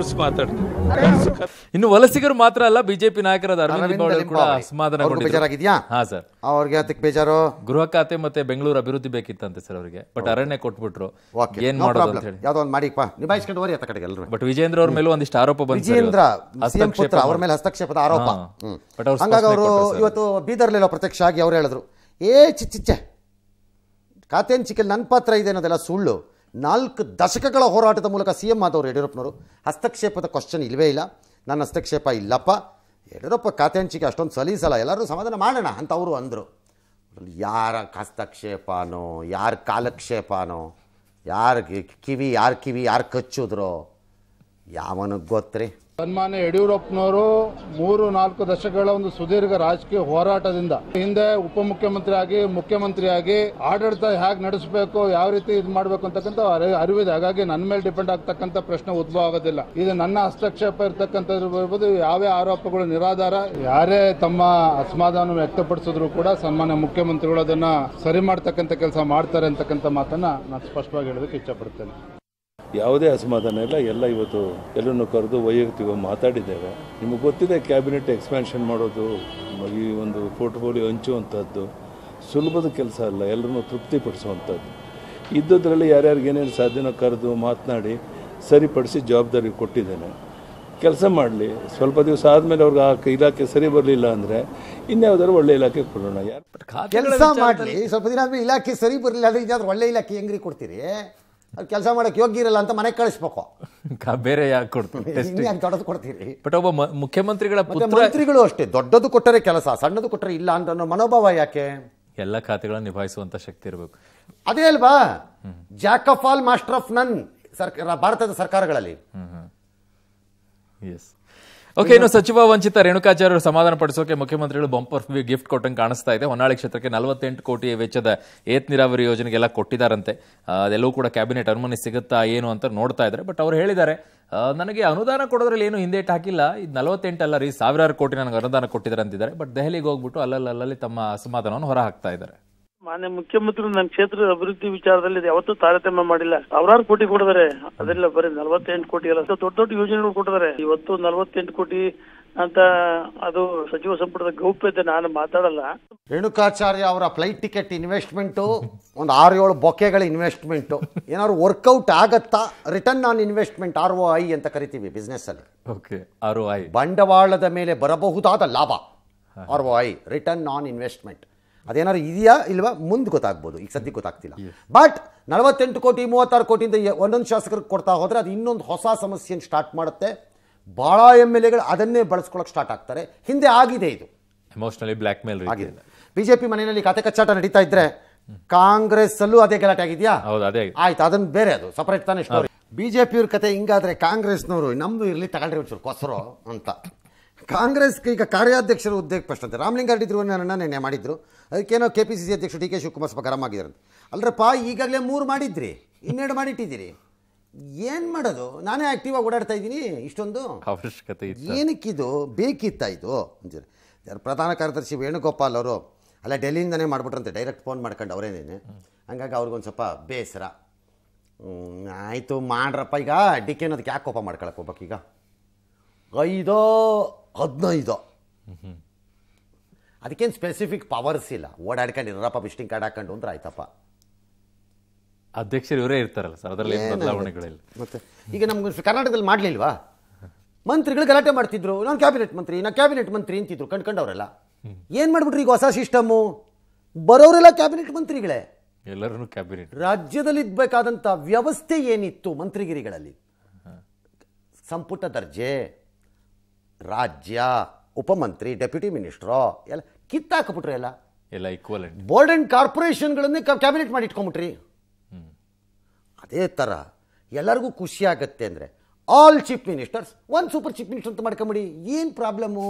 ಇನ್ನು ವಲಸಿಗರು ಮಾತ್ರ ಅಲ್ಲ ಬಿಜೆಪಿ ನಾಯಕರಾದ ಅರವಿಂದ್ ಅರವಿಂದ್ ಲಿಂಬಾವಳಿ ಕೂಡ ಲಿಂಬಾವಳಿ. ಅಸಮಾಧಾನ ಅವ್ರಿಗೂ ಬೇಜಾರಾಗಿದ್ಯಾ ಹಾ ಸರ್ ಅವ್ರಿಗೆ ಅದಕ್ಕೆ ಬೇಜಾರು ಗೃಹ ಖಾತೆ ಮತ್ತೆ ಬೆಂಗಳೂರು ಅಭಿವೃದ್ಧಿ ಬೇಕಿತ್ತಂತೆ ಸರ್ ಅವರಿಗೆ ಬಟ್ ಅರಣ್ಯ ಕೊಟ್ಬಿಟ್ರು ಓಕೆ ಏನ್ ನೋ ಮಾಡೋದು ಅಂತ ಪ್ರಾಬ್ಲಮ್ ಹೇಳಿ ಯಾವುದೋ ಒಂದು ಮಾಡಿಪ್ಪ ನಿಭಾಯಿಸ್ಕೊಂಡು ಹೋರಿ ಅತ್ತ ಕಡೆಗೆ ಎಲ್ಲರೂ ಬಟ್ ವಿಜೇಂದ್ರ ಅವ್ರ ಮೇಲೂ ಒಂದಿಷ್ಟು ಆರೋಪ ಬಂತು ಸರ್ ವಿಜೇಂದ್ರ ಇವತ್ತು. ಸಿಎಂ ಹಸ್ತಕ್ಷೇಪ ಪುತ್ರ ಅವ್ರ ಮಾಡಿ- ಮೇಲೆ ಹಸ್ತಕ್ಷೇಪದ ಆರೋಪ ಹಾ. ಹ್ಮ್. ಬಟ್ ಅವ್ರು ಹಂಗಾಗಿ ಸ್ಪಷ್ಟನೆ ಅವರು ಕೊಟ್ರು ಸರ್. ಇವತ್ತು ಬೀದರ್ಲೆಲ್ಲ ಪ್ರತ್ಯಕ್ಷ ಆಗಿ ಅವ್ರು ಹೇಳಿದ್ರು ಏ ಚಿಚ್ಚಿಚ್ಚೆ ಖಾತೆ ಹಂಚಿಕೆಯಲ್ಲಿ ನನ್ನ ಪಾತ್ರ ಇದೆ ಅನ್ನೋದೆಲ್ಲ ಸುಳ್ಳು ನಾಲ್ಕು ದಶಕಗಳ ಹೋರಾಟದ ಮೂಲಕ ಸಿ ಎಂ ಆದವರು ಯಡಿಯೂರಪ್ಪನವರು ಹಸ್ತಕ್ಷೇಪದ ಕ್ವಶನ್ ಇಲ್ಲವೇ ಇಲ್ಲ ನನ್ನ ಹಸ್ತಕ್ಷೇಪ ಇಲ್ಲಪ್ಪ ಯಡಿಯೂರಪ್ಪ ಖಾತೆ ಹಂಚಿಕೆ ಅಷ್ಟೊಂದು ಸಲೀಸಲ್ಲ ಎಲ್ಲರೂ ಸಮಾಧಾನ ಮಾಡೋಣ ಅಂತ ಅವರು ಅಂದರು ಯಾರ ಹಸ್ತಕ್ಷೇಪನೋ ಯಾರ ಕಾಲಕ್ಷೇಪನೋ ಯಾರ ಕಿವಿ ಯಾರ ಕಿವಿ ಯಾರು ಕಚ್ಚುದ್ರೋ ಯಾವನಿಗೆ ಗೊತ್ತ್ರಿ ಸನ್ಮಾನ್ಯ ಯಡಿಯೂರಪ್ಪನವರು ಮೂರು ನಾಲ್ಕು ದಶಕಗಳ ಒಂದು ಸುದೀರ್ಘ ರಾಜಕೀಯ ಹೋರಾಟದಿಂದ ಹಿಂದೆ ಉಪಮುಖ್ಯಮಂತ್ರಿ ಆಗಿ ಮುಖ್ಯಮಂತ್ರಿ ಆಗಿ ಆಡಳಿತ ಹೇಗೆ ನಡೆಸಬೇಕು ಯಾವ ರೀತಿ ಇದು ಮಾಡಬೇಕು ಅಂತಕ್ಕಂಥ ಅರಿ- ಅರಿವಿದೆ ಹಾಗಾಗಿ ನನ್ನ ಮೇಲೆ ಡಿಪೆಂಡ್ ಆಗ್ತಕ್ಕಂಥ ಪ್ರಶ್ನೆ ಉದ್ಭವ ಆಗೋದಿಲ್ಲ ಇದು ನನ್ನ ಹಸ್ತಕ್ಷೇಪ ಇರ್ತಕ್ಕಂಥದ್ದು ಇರ್ಬೋದು ಯಾವೇ ಆರೋಪಗಳು ನಿರಾಧಾರ ಯಾರೇ ತಮ್ಮ ಅಸಮಾಧಾನ ವ್ಯಕ್ತಪಡಿಸಿದ್ರು ಕೂಡ ಸನ್ಮಾನ್ಯ ಮುಖ್ಯಮಂತ್ರಿಗಳು ಅದನ್ನ ಸರಿ ಮಾಡ್ತಕ್ಕಂಥ ಕೆಲಸ ಮಾಡ್ತಾರೆ ಅಂತಕ್ಕಂಥ ಮಾತನ್ನ ನಾನು ಸ್ಪಷ್ಟವಾಗಿ ಹೇಳೋದಕ್ಕೆ ಇಷ್ಟಪಡ್ತೇನೆ ಯಾವುದೇ ಅಸಮಾಧಾನ ಇಲ್ಲ ಎಲ್ಲ ಇವತ್ತು ಎಲ್ಲರನ್ನು ಕರೆದು ವೈಯಕ್ತಿಕವಾಗಿ ಮಾತಾಡಿದ್ದೇವೆ ನಿಮಗೆ ಗೊತ್ತಿದೆ ಕ್ಯಾಬಿನೆಟ್ ಎಕ್ಸ್ಪ್ಯಾನ್ಷನ್ ಮಾಡೋದು ಈ ಒಂದು ಪೋರ್ಟ್ಫೋಲಿಯೋ ಹಂಚುವಂಥದ್ದು ಸುಲಭದ ಕೆಲಸ ಅಲ್ಲ ಎಲ್ಲರನ್ನು ತೃಪ್ತಿಪಡಿಸುವಂಥದ್ದು ಇದ್ದದ್ರಲ್ಲಿ ಯಾರ್ಯಾರಿಗೆ ಏನೇನು ಸಾಧ್ಯನೋ ಕರೆದು ಮಾತನಾಡಿ ಸರಿಪಡಿಸಿ ಜವಾಬ್ದಾರಿ ಕೊಟ್ಟಿದ್ದೇನೆ ಕೆಲಸ ಮಾಡಲಿ ಸ್ವಲ್ಪ ದಿವಸ ಆದಮೇಲೆ ಅವ್ರಿಗೆ ಆ ಇಲಾಖೆ ಸರಿ ಬರಲಿಲ್ಲ ಅಂದರೆ ಇನ್ಯಾವುದಾದ್ರು ಒಳ್ಳೆ ಇಲಾಖೆ ಕೊಡೋಣ ಯಾರು ಬಟ್ ಖಾತೆಗಳ ಕೆಲಸ ವಿಚಾರದಲ್ಲಿ- ಮಾಡಲಿ ಸ್ವಲ್ಪ ದಿನ ಆದ್ಮೇಲೆ ಇಲಾಖೆ ಸರಿ ಬರಲಿಲ್ಲ ಅಂದ್ರೆ ಇದಾದ್ರೂ ಒಳ್ಳೆ ಇಲಾಖೆ ಹೆಂಗ್ರಿ ಕೊಡ್ತೀರಿ ಅದು ಕೆಲಸ ಮಾಡೋಕೆ ಯೋಗ್ಯ ಇರಲ್ಲ ಅಂತ ಮನೆಗೆ ಕಳಿಸ್ಬೇಕು ಕಾ- ಬೇರೆ ಯಾಕೆ ಕೊಡ್ತೀವಿ ಯಾಕೆ ದೊಡ್ಡದು ಕೊಡ್ತೀರಿ ಬಟ್ ಒಬ್ಬ ಮ- ಮುಖ್ಯಮಂತ್ರಿಗಳ ಮತ್ತೆ ಪುತ್ರ ಮಂತ್ರಿಗಳು ಅಷ್ಟೇ ದೊಡ್ಡದು ಕೊಟ್ಟರೆ ಕೆಲಸ ಸಣ್ಣದು ಕೊಟ್ಟರೆ ಇಲ್ಲ ಅಂತ ಅನ್ನೋ ಮನೋಭಾವ ಯಾಕೆ ಎಲ್ಲ ಖಾತೆಗಳನ್ನ ನಿಭಾಯಿಸುವಂತ ಶಕ್ತಿ ಇರಬೇಕು ಅದೇ ಅಲ್ವಾ jack of all master of none ಸರ್ಕಾರ ಭಾರತದ ಸರ್ಕಾರಗಳಲ್ಲಿ ಎಸ್ ಓಕೆ ಇನ್ನು ಸಚಿವ ವಂಚಿತ ರೇಣುಕಾಚಾರ್ಯ ಸಮಾಧಾನ ಪಡಿಸೋಕೆ ಮುಖ್ಯಮಂತ್ರಿಗಳು ಬಂಪರ್ ಗಿಫ್ಟ್ ಕೊಟ್ಟಂಗೆ ಕಾಣಿಸ್ತಾ ಇದೆ ಹೊನ್ನಾಳಿ ಕ್ಷೇತ್ರಕ್ಕೆ ನಲವತ್ತೆಂಟು ಕೋಟಿ ವೆಚ್ಚದ ಏತ್ ನೀರಾವರಿ ಯೋಜನೆಗೆಲ್ಲ ಕೊಟ್ಟಿದ್ದಾರಂತೆ ಆ, ಅದೆಲ್ಲವೂ ಕೂಡ ಕ್ಯಾಬಿನೆಟ್ ಅನುಮತಿ ಸಿಗುತ್ತಾ ಏನು ಅಂತ ನೋಡ್ತಾ ಇದ್ದಾರೆ ಬಟ್ ಅವ್ರು ಹೇಳಿದ್ದಾರೆ ಆ, ನನಗೆ ಅನುದಾನ ಕೊಡೋದ್ರಲ್ಲಿ ಏನು ಹಿಂದೇಟ್ ಹಾಕಿಲ್ಲ ಇದು ನಲವತ್ತೆಂಟು ಅಲ್ಲ ರೀ ಸಾವಿರಾರು ಕೋಟಿ ನನಗೆ ಅನುದಾನ ಕೊಟ್ಟಿದ್ದಾರೆ ಅಂತಿದ್ದಾರೆ ಬಟ್ ದೆಹಲಿಗೆ ಹೋಗ್ಬಿಟ್ಟು ಅಲ್ಲಲ್ಲಿ ಅಲ್ಲಲ್ಲಿ ತಮ್ಮ ಅಸಮಾಧಾನವನ್ನು ಹೊರ ಹಾಕ್ತಾ ಇದ್ದಾರೆ ಮಾನ್ಯ ಮುಖ್ಯಮಂತ್ರಿ ನನ್ನ ಕ್ಷೇತ್ರದ ಅಭಿವೃದ್ಧಿ ವಿಚಾರದಲ್ಲಿ ಇದು ಯಾವತ್ತೂ ತಾರತಮ್ಯ ಮಾಡಿಲ್ಲ ಸಾವಿರಾರು ಕೋಟಿ ಕೊಟ್ಟಿದ್ದಾರೆ ಅದೆಲ್ಲ ಬರೀ ನಲವತ್ತೆಂಟು ಕೋಟಿ ಅಲ್ಲ ದೊಡ್ಡ ದೊಡ್ಡ ಯೋಜನೆಗಳು ಕೊಟ್ಟಿದ್ದಾರೆ ಇವತ್ತು ನಲವತ್ತೆಂಟು ಕೋಟಿ ಅಂತ ಅದು ಸಚಿವ ಸಂಪುಟದ ಗೌಪ್ಯತೆ ನಾನು ಮಾತಾಡಲ್ಲ ರೇಣುಕಾಚಾರ್ಯ ಅವರ ಫ್ಲೈಟ್ ಟಿಕೆಟ್ ಇನ್ವೆಸ್ಟ್ಮೆಂಟು ಒಂದು ಆರು ಏಳು ಬೊಕ್ಕೆಗಳ ಇನ್ವೆಸ್ಟ್ಮೆಂಟು ಏನಾದ್ರು ವರ್ಕೌಟ್ ಆಗತ್ತಾ return on investment R O I ಅಂತ ಕರಿತೀವಿ ಬಿಸ್ನೆಸ್ಸಲ್ಲಿ ಓಕೆ ಆರು ಐ ಬಂಡವಾಳದ ಮೇಲೆ ಬರಬಹುದಾದ ಲಾಭ R O I return on investment ಅದೇನಾದ್ರು ಇದೆಯಾ ಇಲ್ವಾ ಮುಂದೆ ಗೊತ್ತಾಗ್ಬೋದು ಈಗ ಸದ್ಯಕ್ಕೆ ಗೊತ್ತಾಗ್ತಿಲ್ಲ ಬಟ್ ನಲವತ್ತೆಂಟು ಕೋಟಿ ಮೂವತ್ತಾರು ಕೋಟಿಯಿಂದ ಎ- ಒಂದೊಂದು ಶಾಸಕರಿಗೆ ಕೊಡ್ತಾ ಹೋದರೆ ಅದು ಇನ್ನೊಂದು ಹೊಸ ಸಮಸ್ಯೆಯನ್ನು ಸ್ಟಾರ್ಟ್ ಮಾಡುತ್ತೆ ಭಾಳ ಎಮ್ ಎಲ್ ಎಗಳು ಅದನ್ನೇ ಬಳಸ್ಕೊಳಕ್ಕೆ ಸ್ಟಾರ್ಟ್ ಆಗ್ತಾರೆ ಹಿಂದೆ ಆಗಿದೆ ಇದು ಎಮೋಷನಲಿ ಬ್ಲ್ಯಾಕ್ ಮೇಲ್ ರೀತಿ ಆಗಿದೆ ಬಿಜೆಪಿ ಮನೆಯಲ್ಲಿ ಖಾತೆ ಕಚ್ಚಾಟ ನಡೀತಾ ಇದ್ರೆ ಕಾಂಗ್ರೆಸ್ ಅಲ್ಲೂ ಅದೇ ಗಲಾಟೆ ಆಗಿದೆಯಾ ಹೌದು ಅದೇ ಆಗಿದೆ. ಆಯ್ತು ಅದನ್ನ ಬೇರೆ ಅದು ಸಪರೇಟ್ ತಾನೇ ಸ್ಟೋರಿ ಬಿಜೆಪಿಯವ್ರ ಕತೆ ಹಿಂಗಾದ್ರೆ ಕಾಂಗ್ರೆಸ್ನವರು ನಮ್ದು ಇರಲಿ ತಗೊಂಡ್ರಿ ಒಂಚೂರು ಕೊಸರು ಅಂತ ಕಾಂಗ್ರೆಸ್ಗೆ ಈಗ ಕಾರ್ಯಾಧ್ಯಕ್ಷರ ಹುದ್ದೆಗೆ ಫಸ್ಟ್ ಅಂತ ರಾಮಲಿಂಗಾರೆಡ್ಡಿ ನನ್ನ ನೆನ್ನೆ ಮಾಡಿದ್ರು ಅದಕ್ಕೇನೋ ಕೆ ಪಿ ಸಿ ಸಿ ಅಧ್ಯಕ್ಷರು ಡಿ ಕೆ ಶಿವಕುಮಾರ್ ಸ್ವಲ್ಪ ಗರಂ ಆಗಿದ್ದಾರೆ ಅಂತ ಅಲ್ರಪ್ಪ ಈಗಾಗಲೇ ಮೂರು ಮಾಡಿದ್ರಿ ಇನ್ನೆರಡು ಮಾಡಿಟ್ಟಿದ್ದೀರಿ ಏನು ಮಾಡೋದು ನಾನೇ ಆಕ್ಟಿವ್ ಆಗಿ ಓಡಾಡ್ತಾ ಇದ್ದೀನಿ ಇಷ್ಟೊಂದು ಅವಶ್ಯಕತೆ ಇತ್ತು ಏನಕ್ಕಿದು ಬೇಕಿತ್ತ ಇದು ಅಂತೀರ ಯಾರು ಪ್ರಧಾನ ಕಾರ್ಯದರ್ಶಿ ವೇಣುಗೋಪಾಲ್ ಅವರು ಅಲ್ಲ ಡೆಲ್ಲಿಯಿಂದನೇ ಮಾಡ್ಬಿಟ್ರಂತೆ ಡೈರೆಕ್ಟ್ ಫೋನ್ ಮಾಡ್ಕೊಂಡು ಅವರೇನೇನೆ ಹಂಗಾಗಿ ಅವ್ರಿಗೊಂದು ಸ್ವಲ್ಪ ಬೇಸರ ಹ್ಮ್, ಆಯಿತು ಮಾಡ್ರಪ್ಪ ಈಗ ಡಿ ಕೆ ಅನ್ನೋದಕ್ಕೆ ಯಾಕೆ ಕೋಪ ಮಾಡ್ಕೊಳಕ್ಕೆ ಹೋಗ್ಬೇಕೀಗ ಐದೋ ಹದಿನೈದೋ ಅದಕ್ಕೇನು ಸ್ಪೆಸಿಫಿಕ್ ಪವರ್ಸ್ ಇಲ್ಲ ಓಡಾಡ್ಕೊಂಡು ಇರಪ್ಪ ವಿಸಿಟಿಂಗ್ ಕಾರ್ಡ್ ಹಾಕೊಂಡು ಅಂದ್ರೆ ಆಯ್ತಪ್ಪ ಅಧ್ಯಕ್ಷರು ಇವರೇ ಇರ್ತಾರಲ್ಲ ಸರ್ ಅದರಲ್ಲಿ ಏನು ಏನಾಗುತ್ತೆ? ಬದಲಾವಣೆಗಳಿಲ್ಲ ಮತ್ತೆ ಈಗ ನಮ್ಗೆ ಕರ್ನಾಟಕದಲ್ಲಿ ಮಾಡಲಿಲ್ವಾ ಮಂತ್ರಿಗಳು ಗಲಾಟೆ ಮಾಡ್ತಿದ್ರು ನಾನು ಕ್ಯಾಬಿನೆಟ್ ಮಂತ್ರಿ ನಾ ಕ್ಯಾಬಿನೆಟ್ ಮಂತ್ರಿ ಅಂತಿದ್ರು ಕಂಡ್ಕೊಂಡವರೆಲ್ಲ ಏನು ಮಾಡ್ಬಿಟ್ರಿ ಈಗ ಹೊಸ ಸಿಸ್ಟಮ್ಮು ಬರೋರೆಲ್ಲ ಕ್ಯಾಬಿನೆಟ್ ಮಂತ್ರಿಗಳೇ ಎಲ್ಲರೂ ಕ್ಯಾಬಿನೆಟ್ ರಾಜ್ಯದಲ್ಲಿ ಇದ್ಬೇಕಾದಂಥ ವ್ಯವಸ್ಥೆ ಏನಿತ್ತು ಮಂತ್ರಿಗಿರಿಗಳಲ್ಲಿ ಸಂಪುಟ ದರ್ಜೆ ರಾಜ್ಯ ಉಪಮಂತ್ರಿ ಡೆಪ್ಯೂಟಿ ಮಿನಿಸ್ಟ್ರು ಎಲ್ಲ ಕಿತ್ತಾಕ್ಬಿಟ್ರಿ ಎಲ್ಲ ಎಲ್ಲ ಈಕ್ವಲೆಂಟ್ ಬೋರ್ಡ್ ಆ್ಯಂಡ್ ಕಾರ್ಪೊರೇಷನ್ಗಳನ್ನೇ ಕ್ಯಾಬಿನೆಟ್ ಮಾಡಿ ಇಟ್ಕೊಂಬಿಟ್ರಿ ಅದೇ ಥರ ಎಲ್ಲರಿಗೂ ಖುಷಿ ಆಗತ್ತೆ ಅಂದರೆ all chief ministers one super chief minister ಅಂತ ಮಾಡ್ಕೊಂಬಿಡಿ ಏನು ಪ್ರಾಬ್ಲಮ್ಮು